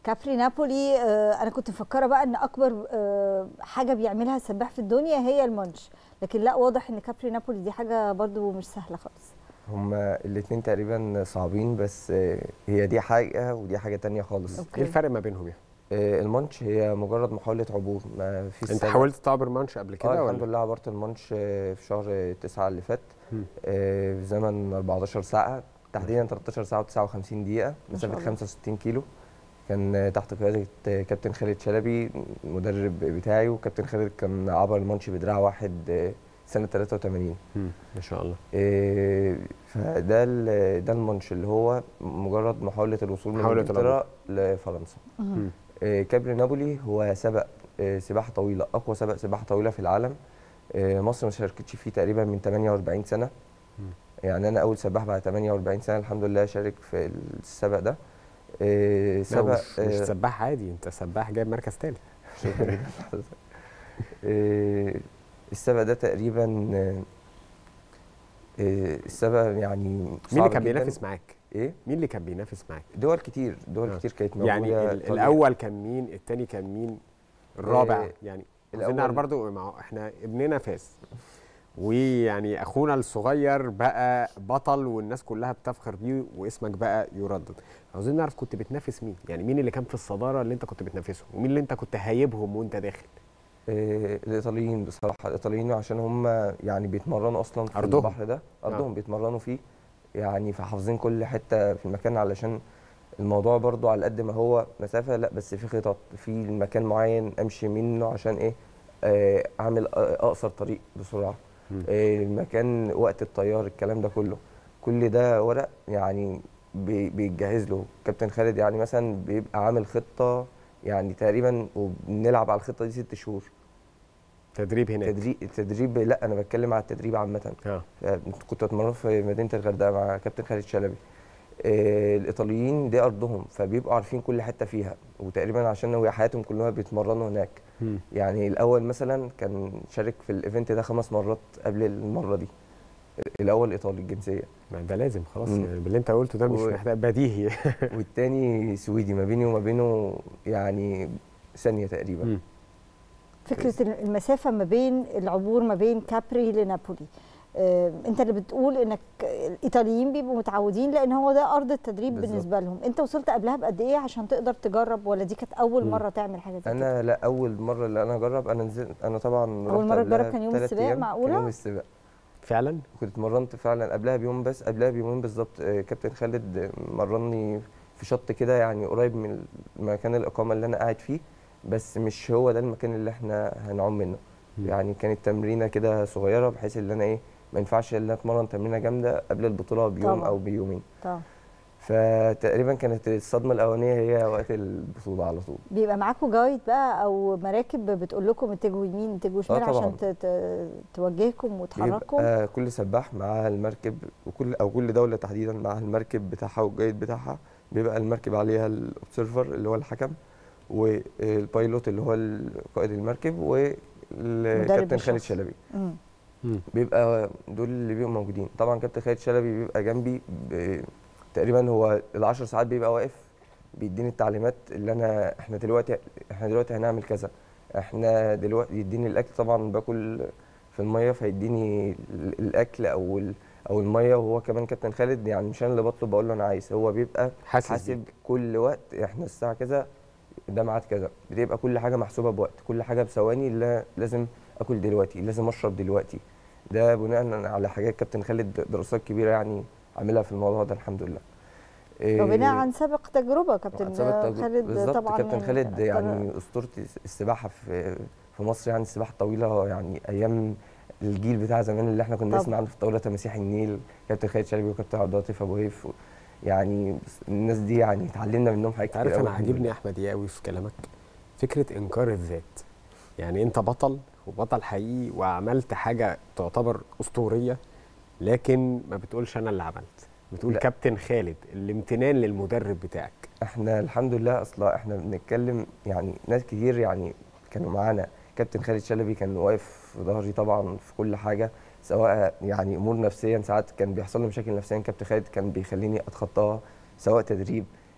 كابري نابولي آه، انا كنت مفكره بقى ان اكبر آه، حاجه بيعملها السباح في الدنيا هي المونش لكن لا واضح ان كابري نابولي دي حاجه برضو مش سهله خالص هما الاتنين تقريبا صعبين بس آه، هي دي حاجة ودي حاجة تانية خالص أوكي. ايه الفرق ما بينهم يعني آه، المانش هي مجرد محاولة عبور ما فيش انت سبب. حاولت تعبر مانش قبل اه كده الحمد ولا لله عبرت المانش آه، في شهر تسعة اللي فات مم. آه، في زمن 14 ساعة تحديدا 13 ساعة و59 دقيقة ما شاء مسافة الله. 65 كيلو كان آه، تحت قيادة آه، كابتن خالد شلبي المدرب بتاعي وكابتن خالد كان عبر المانش بدراع واحد آه، سنة 83 مم. ما شاء الله إيه، فده ال- ده المانش اللي هو مجرد محاولة الوصول من محاولة انجلترا لفرنسا مهم. إيه، كابري نابولي هو سبق إيه، سباحة طويلة أقوى سبق سباحة طويلة في العالم إيه، مصر ما شاركتش فيه تقريبا من 48 سنة مم. يعني أنا أول سباح بعد 48 سنة الحمد لله شارك في السبق ده إيه، لا سبق مش, مش إيه، سباح عادي انت سباح جايب مركز ثالث شكراً جداً لحضرتك. إيه، السبق ده تقريبا آه، إيه، السبق يعني مين صعب اللي كان جداً. بينافس معاك ايه مين اللي كان بينافس معاك دول كتير دول آه. كتير كانت موجوده يعني ال- إيطاليا. الاول كان مين الثاني كان مين الرابع آه، يعني الأول- عايزين نعرف برضو ما هو احنا ابننا فاز ويعني اخونا الصغير بقى بطل والناس كلها بتفخر بيه واسمك بقى يردد عاوزين نعرف كنت بتنافس مين يعني مين اللي كان في الصداره اللي انت كنت بتنافسهم ومين اللي انت كنت هايبهم وانت داخل إيه الايطاليين بصراحه الايطاليين عشان هم يعني بيتمرنوا اصلا في أرضهم. البحر ده ارضهم بيتمرنوا فيه يعني فحافظين كل حته في المكان علشان الموضوع برضو على قد ما هو مسافه لا بس في خطط في مكان معين امشي منه عشان ايه آه، اعمل أ- اقصر طريق بسرعه مم. آه، المكان وقت الطيار الكلام ده كله كل ده ورق يعني بي- بيتجهز له كابتن خالد يعني مثلا بيبقى عامل خطه يعني تقريبا وبنلعب على الخطه دي ست شهور تدريب هناك تدريب التدريب لا انا بتكلم على التدريب عامه اه كنت بتمرن في مدينه الغردقه مع كابتن خالد شلبي آه، الايطاليين دي ارضهم فبيبقوا عارفين كل حته فيها وتقريبا عشان هو حياتهم كلها بيتمرنوا هناك مم. يعني الاول مثلا كان شارك في الايفنت ده خمس مرات قبل المره دي الاول ايطالي الجنسيه ما ده لازم خلاص مم. يعني باللي انت قلته ده مش و- محتاج بديهي والتاني سويدي ما بيني وما بينه يعني ثانيه تقريبا مم. فكره المسافه ما بين العبور ما بين كابري لنابولي آه، انت اللي بتقول انك الايطاليين بيبقوا متعودين لان هو ده ارض التدريب بالظبط. بالنسبه لهم انت وصلت قبلها بقد ايه عشان تقدر تجرب ولا دي كانت اول مم. مره تعمل حاجه زي كده انا لا اول مره اللي انا اجرب انا نزلت انا طبعا أول رحت مرة قبلها تجرب كان يوم بتلات السباق أيام، معقولة؟ كان يوم السباق فعلا كنت اتمرنت فعلا قبلها بيوم بس قبلها بيومين بالظبط آه، كابتن خالد آه، مرني في شط كده يعني قريب من مكان الاقامه اللي انا قاعد فيه بس مش هو ده المكان اللي احنا هنعوم منه مم. يعني كانت تمرينه كده صغيره بحيث ان انا ايه ما ينفعش ان انا اتمرن تمرينه جامده قبل البطوله بيوم طبعاً. او بيومين طبعا فتقريبا كانت الصدمه الاولانيه هي وقت البطوله على طول بيبقى معاكم جايد بقى او مراكب بتقول لكم اتجهوا يمين اتجهوا شمال طبعاً. عشان ت- ت- توجهكم وتحرككم بيبقى كل سباح معاه المركب وكل او كل دوله تحديدا معاها المركب بتاعها والجايد بتاعها بيبقى المركب عليها الاوبسرفر اللي هو الحكم والبايلوت اللي هو ال- قائد المركب والكابتن خالد الشخص. شلبي مم. مم. بيبقى دول اللي بيبقوا موجودين طبعا كابتن خالد شلبي بيبقى جنبي ب... تقريبا هو العشر ساعات بيبقى واقف بيديني التعليمات اللي انا احنا دلوقتي احنا دلوقتي هنعمل كذا احنا دلوقتي يديني الاكل طبعا باكل في الميه فيديني ال- الاكل او ال... او الميه وهو كمان كابتن خالد يعني مش انا اللي بطلب بقول له انا عايز هو بيبقى حاسس حاسب بيك. كل وقت احنا الساعه كذا ده ميعاد كذا بتبقى كل حاجه محسوبه بوقت كل حاجه بثواني لا لازم اكل دلوقتي لازم اشرب دلوقتي ده بناء على حاجات كابتن خالد دراسات كبيره يعني عاملها في الموضوع ده الحمد لله إيه، وبناء عن سابق تجربه كابتن عن سبب التج- خالد بالظبط طبعا كابتن من خالد أكتر- يعني اسطوره السباحه في في مصر يعني السباحه الطويله يعني ايام الجيل بتاع زمان اللي احنا كنا طبعا. نسمع عنه في طاوله تماسيح النيل كابتن خالد شلبي وكابتن عبد اللطيف ابو هيف يعني الناس دي يعني اتعلمنا منهم حاجات انت كتير عارف قوي انا الحمد عاجبني لله. احمد ايه قوي في كلامك فكره انكار الذات يعني انت بطل وبطل حقيقي وعملت حاجه تعتبر اسطوريه لكن ما بتقولش انا اللي عملت بتقول لا. كابتن خالد الامتنان للمدرب بتاعك احنا الحمد لله اصلا احنا بنتكلم يعني ناس كتير يعني كانوا معانا كابتن خالد شلبي كان واقف في ظهري طبعا في كل حاجه سواء يعني امور نفسيا ساعات كان بيحصل لي مشاكل نفسيا كابتن خالد كان بيخليني اتخطاها سواء تدريب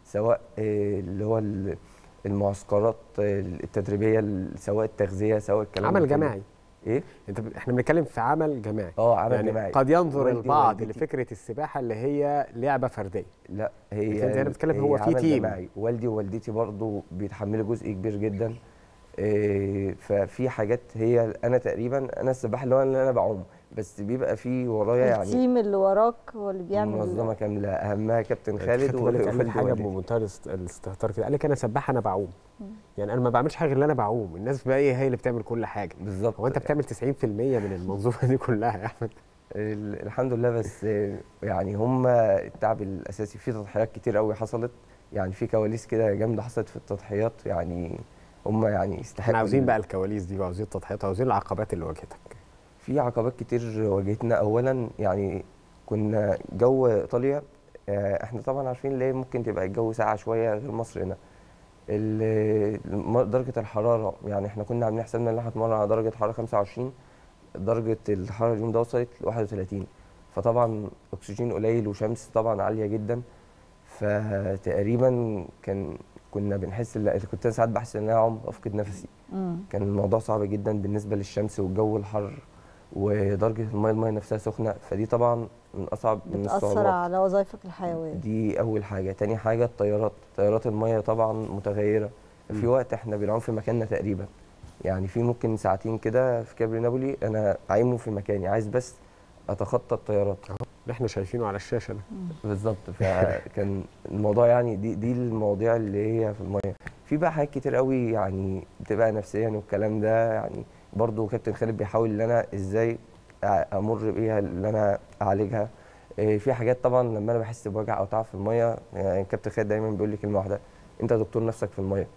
سواء آه، اللي هو ال- المعسكرات آه، التدريبيه ال- سواء التغذيه سواء الكلام عمل ده كله. جماعي ايه انت ب- احنا بنتكلم في عمل جماعي اه عمل يعني جماعي قد ينظر والدي البعض ووالدتي- لفكره السباحه اللي هي لعبه فرديه لا هي لكن انت هنا بتتكلم هو هي في عمل تيم. جماعي. والدي ووالدتي برضو بيتحملوا جزء كبير جدا إيه، ففي حاجات هي انا تقريبا انا السباحه اللي هو اللي انا بعوم بس بيبقى في ورايا يعني التيم اللي وراك هو اللي بيعمل منظمه كامله اهمها كابتن خالد خدت بالك قال لك ووالدي حاجه ووالدتي. بمنتهى الاست- الاستهتار كده قال لك انا سباح انا بعوم يعني انا ما بعملش حاجه غير اللي انا بعوم الناس بقى هي هي اللي بتعمل كل حاجه بالظبط هو انت بتعمل 90% من المنظومه دي كلها يا احمد ال- الحمد لله بس آه، يعني هم التعب الاساسي في تضحيات كتير قوي حصلت يعني في كواليس كده جامده حصلت في التضحيات يعني هم يعني يستحقوا احنا عاوزين ال- بقى الكواليس دي وعاوزين التضحيات وعاوزين العقبات اللي واجهتك في عقبات كتير واجهتنا اولا يعني كنا جو ايطاليا آه، احنا طبعا عارفين ليه ممكن تبقى الجو ساقع شويه غير مصر هنا ال- الم- درجه الحراره يعني احنا كنا عاملين حسابنا ان احنا هنتمرن على درجه حراره 25 درجه الحراره اليوم ده وصلت ل 31 فطبعا اكسجين قليل وشمس طبعا عاليه جدا فتقريبا كان كنا بنحس ان كنت أنا ساعات بحس ان انا اعوم افقد نفسي مم. كان الموضوع صعب جدا بالنسبه للشمس والجو الحر ودرجه الميه الميه نفسها سخنه فدي طبعا من اصعب من بتاثر الصعوبات على وظائفك الحيويه دي اول حاجه تاني حاجه الطيارات طيارات الميه طبعا متغيره في مم. وقت احنا بنعوم في مكاننا تقريبا يعني في ممكن ساعتين كده في كابري نابولي انا عايمه في مكاني عايز بس اتخطى الطيارات اللي احنا شايفينه على الشاشه ده بالظبط فكان الموضوع يعني دي دي المواضيع اللي هي في الميه في بقى حاجات كتير قوي يعني بتبقى نفسيا والكلام ده يعني برضو كابتن خالد بيحاول ان انا ازاي أ- امر بيها ان انا اعالجها إيه، في حاجات طبعا لما انا بحس بوجع او تعب في الميه يعني كابتن خالد دايما بيقول لي كلمه واحده انت دكتور نفسك في الميه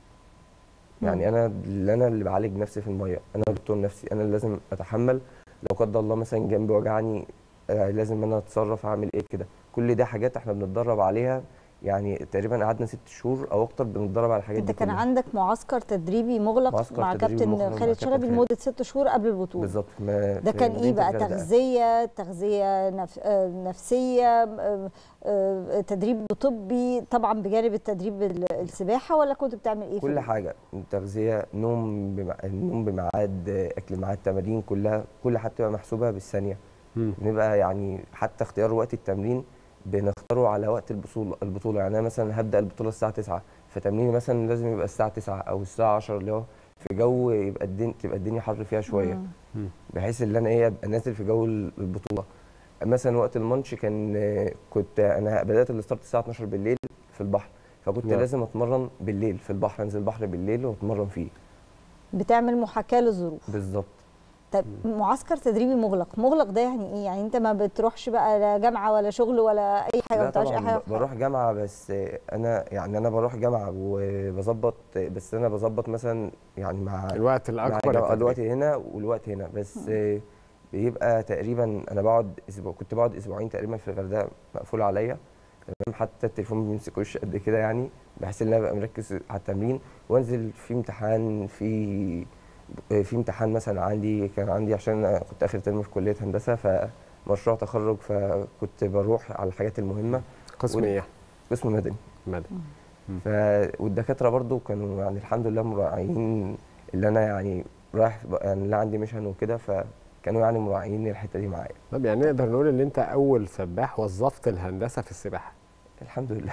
يعني انا اللي انا اللي بعالج نفسي في الميه انا دكتور نفسي انا اللي لازم اتحمل لو قدر الله مثلا جنبي وجعني آه، لازم انا اتصرف اعمل ايه كده كل دي حاجات احنا بنتدرب عليها يعني تقريبا قعدنا ست شهور او اكتر بنتدرب على الحاجات انت دي كان كلها. عندك معسكر تدريبي مغلق معسكر مع تدريبي مغلق كابتن مع خالد كابتن شلبي خالد. لمده ست شهور قبل البطوله بالظبط ما ده في كان ايه مدينة بقى الغردقة. تغذيه تغذيه نف... آه، نفسيه آه، آه، تدريب طبي طبعا بجانب التدريب ال- السباحه ولا كنت بتعمل ايه في كل ال- حاجه تغذيه نوم بمع... النوم بميعاد اكل ميعاد تمارين كلها كل حاجه بتبقى محسوبه بالثانيه مم. بنبقى يعني حتى اختيار وقت التمرين بنختاره على وقت البطوله البطوله يعني انا مثلا هبدا البطوله الساعه 9 فتمريني مثلا لازم يبقى الساعه 9 او الساعه 10 اللي هو في جو يبقى الدنيا تبقى الدنيا حر فيها شويه مم. بحيث ان انا ايه ابقى نازل في جو البطوله مثلا وقت الماتش كان آه، كنت انا بدات الستارت الساعه 12 بالليل في البحر فكنت نعم. لازم اتمرن بالليل في البحر انزل البحر بالليل واتمرن فيه بتعمل محاكاه للظروف بالظبط طب معسكر تدريبي مغلق مغلق ده يعني ايه يعني انت ما بتروحش بقى لا جامعه ولا شغل ولا اي حاجه ما لا بتعملش اي طبعا حاجه ب- بروح جامعه بس آه، انا يعني انا بروح جامعه وبظبط بس انا بظبط مثلا يعني مع الوقت مع الاكبر الجامعة للتدريب. الوقت هنا والوقت هنا بس آه، بيبقى تقريبا انا بقعد اسبوع كنت بقعد اسبوعين تقريبا في الغردقه مقفول عليا تمام حتى التليفون ما بيمسكوش قد كده يعني بحيث ان انا ابقى مركز على التمرين وانزل في امتحان في آه، في امتحان مثلا عندي كان عندي عشان أنا كنت اخر ترم في كليه هندسه فمشروع تخرج فكنت بروح على الحاجات المهمه قسم وال- ايه قسم مدني مدى ف والدكاتره برضو كانوا يعني الحمد لله مراعيين اللي انا يعني رايح يعني اللي عندي ميشن وكده فكانوا يعني مراعيين الحته دي معايا طب يعني نقدر نقول ان انت اول سباح وظفت الهندسه في السباحه الحمد لله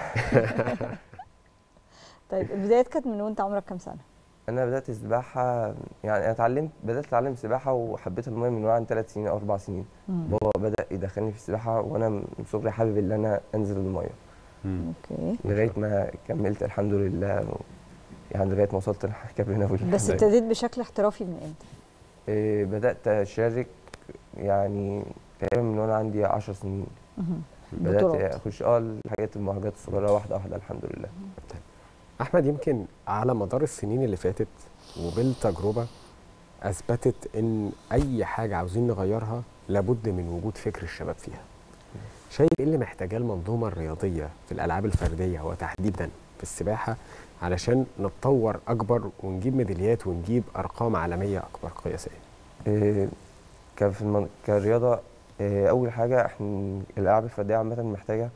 طيب البدايات كانت من وانت عمرك كام سنه انا بدات السباحه يعني انا اتعلمت بدات اتعلم سباحه وحبيت الميه من وانا عندي ثلاث سنين او اربع سنين مم. بابا بدا يدخلني في السباحه وانا من صغري حابب ان انا انزل الميه اوكي لغايه ما كملت الحمد لله يعني لغايه ما وصلت لكابري نابولي بس طيب. ابتديت بشكل احترافي من امتى إيه، بدات اشارك يعني تقريبا من وانا عندي 10 سنين مهم. بدات بطولات. اخش اه الحاجات المهرجانات الصغيره واحده واحده الحمد لله احمد يمكن على مدار السنين اللي فاتت وبالتجربه اثبتت ان اي حاجه عاوزين نغيرها لابد من وجود فكر الشباب فيها شايف ايه اللي محتاجاه المنظومه الرياضيه في الالعاب الفرديه وتحديدا في السباحه علشان نتطور اكبر ونجيب ميداليات ونجيب ارقام عالميه اكبر قياسيه إيه، كان في المن... كرياضه إيه، اول حاجه احنا الالعاب الفرديه عامه محتاجه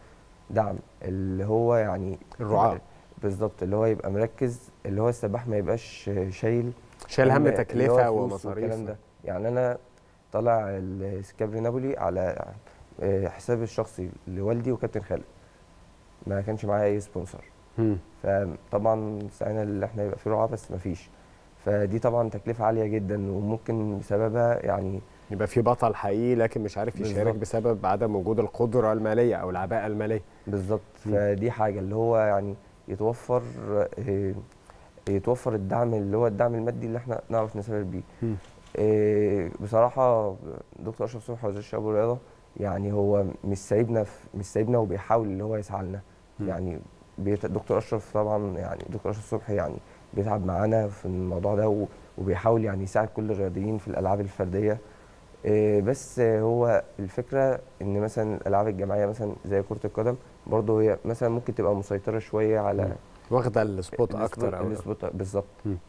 دعم اللي هو يعني الرعاة. بالظبط اللي هو يبقى مركز اللي هو السباح ما يبقاش شايل شايل هم اللي هو تكلفه فلوس ومصاريف والكلام ده يعني انا طالع السكابري نابولي على آه، حساب الشخصي لوالدي وكابتن خالد ما كانش معايا اي سبونسر مم. فطبعا سعينا اللي احنا يبقى في رعاة بس ما فيش فدي طبعا تكلفة عالية جدا وممكن بسببها يعني يبقى في بطل حقيقي لكن مش عارف يشارك بالظبط. بسبب عدم وجود القدره الماليه او العباءه الماليه بالظبط مم. فدي حاجة اللي هو يعني يتوفر آه، يتوفر الدعم اللي هو الدعم المادي اللي احنا نعرف نسافر بيه مم. آه، بصراحة دكتور أشرف صبحي وزير الشباب والرياضة يعني هو مش سايبنا في مش سايبنا وبيحاول اللي هو يسعى لنا مم. يعني بيت... دكتور أشرف طبعا يعني دكتور أشرف صبحي يعني بيتعب معانا في الموضوع ده و... وبيحاول يعني يساعد كل الرياضيين في الألعاب الفردية آه، بس آه، هو الفكرة إن مثلا الألعاب الجماعية مثلا زي كرة القدم برضه هي مثلا ممكن تبقى مسيطرة شوية على مم. واخده السبوت السبوت- اكتر او السبوت بالظبط مم.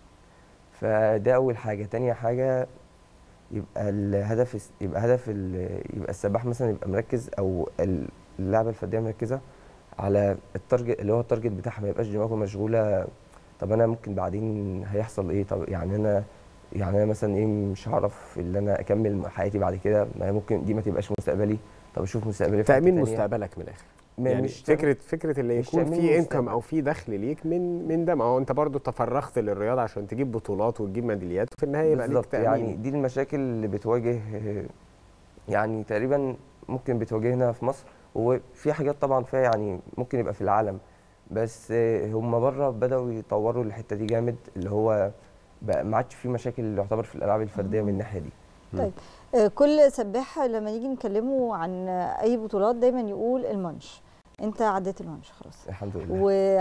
فده اول حاجه تانية حاجه يبقى الهدف الس- يبقى هدف ال- يبقى السباح مثلا يبقى مركز او ال- اللعبه الفرديه مركزه على التارجت اللي هو التارجت بتاعها ما يبقاش دماغه مشغوله طب انا ممكن بعدين هيحصل ايه طب يعني انا يعني انا مثلا ايه مش هعرف ان انا اكمل حياتي بعد كده ما هي ممكن دي ما تبقاش مستقبلي طب اشوف مستقبلي في حتة تامين تانية. مستقبلك من الاخر ما- يعني مش فكره فكره اللي مش يكون تأمين في مستقبل. انكم او في دخل ليك من من ده ما هو انت برضو تفرغت للرياضه عشان تجيب بطولات وتجيب ميداليات وفي النهايه يبقى ليك بالظبط تامين يعني دي المشاكل اللي بتواجه آه، يعني تقريبا ممكن بتواجهنا في مصر وفي حاجات طبعا فيها يعني ممكن يبقى في العالم بس آه، هم بره بدأوا يطوروا الحتة دي جامد اللي هو بقى ما عادش في مشاكل يعتبر في الألعاب الفردية من الناحية دي طيب آه، كل سباح لما نيجي نكلمه عن آه، اي بطولات دايما يقول المانش انت عديت المانش خلاص الحمد لله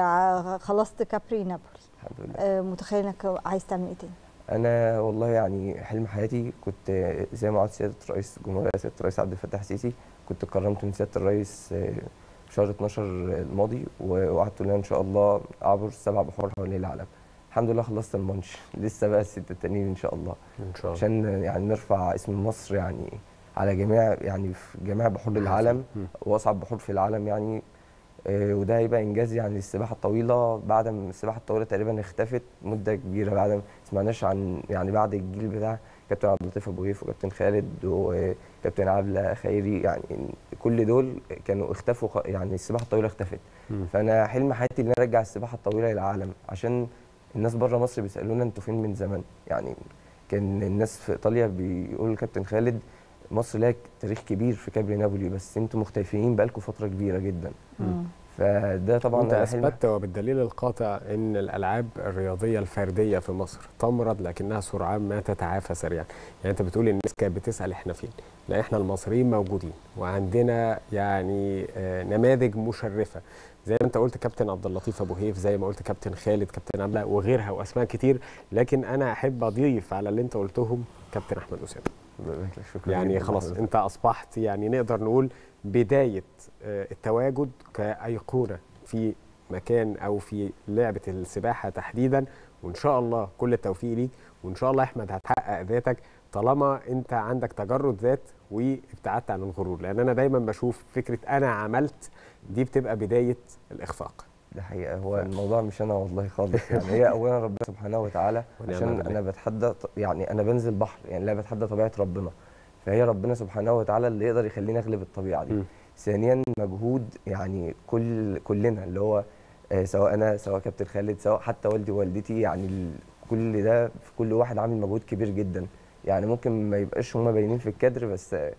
وخلصت كابري نابولي الحمد لله آه، متخيل انك عايز تعمل ايه تاني انا والله يعني حلم حياتي كنت زي ما وعدت سياده رئيس الجمهوريه سياده الرئيس عبد الفتاح السيسي كنت اتكرمت من سياده الرئيس آه، في شهر 12 الماضي ووعدت له ان شاء الله اعبر سبع بحور حوالين العالم الحمد لله خلصت المانش لسه بقى الست التانيين ان شاء الله ان شاء الله عشان يعني نرفع اسم مصر يعني على جميع يعني في جميع بحور العالم مم. واصعب بحور في العالم يعني آه، وده هيبقى انجاز يعني للسباحه الطويله بعد ما السباحه الطويله تقريبا اختفت مده كبيره بعد ما سمعناش عن يعني بعد الجيل بتاع كابتن عبد اللطيف ابو هيف وكابتن خالد وكابتن عبله خيري يعني كل دول كانوا اختفوا خ- يعني السباحه الطويله اختفت مم. فانا حلم حياتي ان انا ارجع السباحه الطويله للعالم عشان الناس بره مصر بيسالونا انتوا فين من زمان يعني كان الناس في ايطاليا بيقولوا لكابتن خالد مصر لها تاريخ كبير في كابري نابولي بس انتوا مختفيين بقالكم فتره كبيره جدا مم. فده طبعا انت أنا حلم- اثبتت وبالدليل القاطع ان الالعاب الرياضيه الفرديه في مصر تمرض لكنها سرعان ما تتعافى سريعا يعني انت بتقول الناس كانت بتسال احنا فين لا احنا المصريين موجودين وعندنا يعني آه، نماذج مشرفه زي ما انت قلت كابتن عبد اللطيف ابو هيف زي ما قلت كابتن خالد كابتن عبله وغيرها واسماء كتير لكن انا احب اضيف على اللي انت قلتهم كابتن احمد اسامه شكرا يعني جداً خلاص لحضرتك. انت اصبحت يعني نقدر نقول بدايه آه، التواجد كايقونه في مكان او في لعبه السباحه تحديدا وان شاء الله كل التوفيق ليك وان شاء الله يا احمد هتحقق ذاتك طالما انت عندك تجرد ذات وابتعدت عن الغرور لان انا دايما بشوف فكره انا عملت دي بتبقى بدايه الاخفاق ده حقيقه هو الموضوع مش انا والله خالص يعني هي اولا ربنا سبحانه وتعالى ونعم عشان بالله. انا بتحدى ط- يعني انا بنزل بحر يعني لا بتحدى طبيعه ربنا فهي ربنا سبحانه وتعالى اللي يقدر يخليني اغلب الطبيعه دي مم. ثانيا مجهود يعني كل كلنا اللي هو آه، سواء انا سواء كابتن خالد سواء حتى والدي ووالدتي يعني ال- كل ده في كل واحد عامل مجهود كبير جدا يعني ممكن ما يبقاش هم باينين في الكادر بس آه،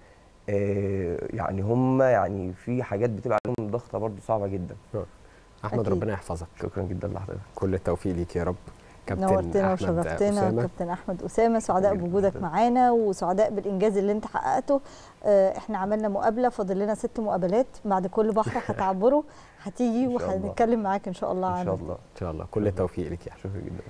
آه، يعني هم يعني في حاجات بتبقى عليهم ضغطه برضو صعبه جدا احمد أكيد. ربنا يحفظك شكرا جدا لحضرتك كل التوفيق ليك يا رب كابتن نورتنا أحمد وشرفتنا أسامة. كابتن احمد اسامه سعداء حبيبي بوجودك حضرتك. معانا وسعداء بالانجاز اللي انت حققته آه، احنا عملنا مقابله فاضل لنا ست مقابلات بعد كل بحر هتعبره هتيجي إن شاء الله. وهنتكلم معاك ان شاء الله ان عن شاء الله ان شاء الله كل التوفيق ليك يا أحمد. شكرا جدا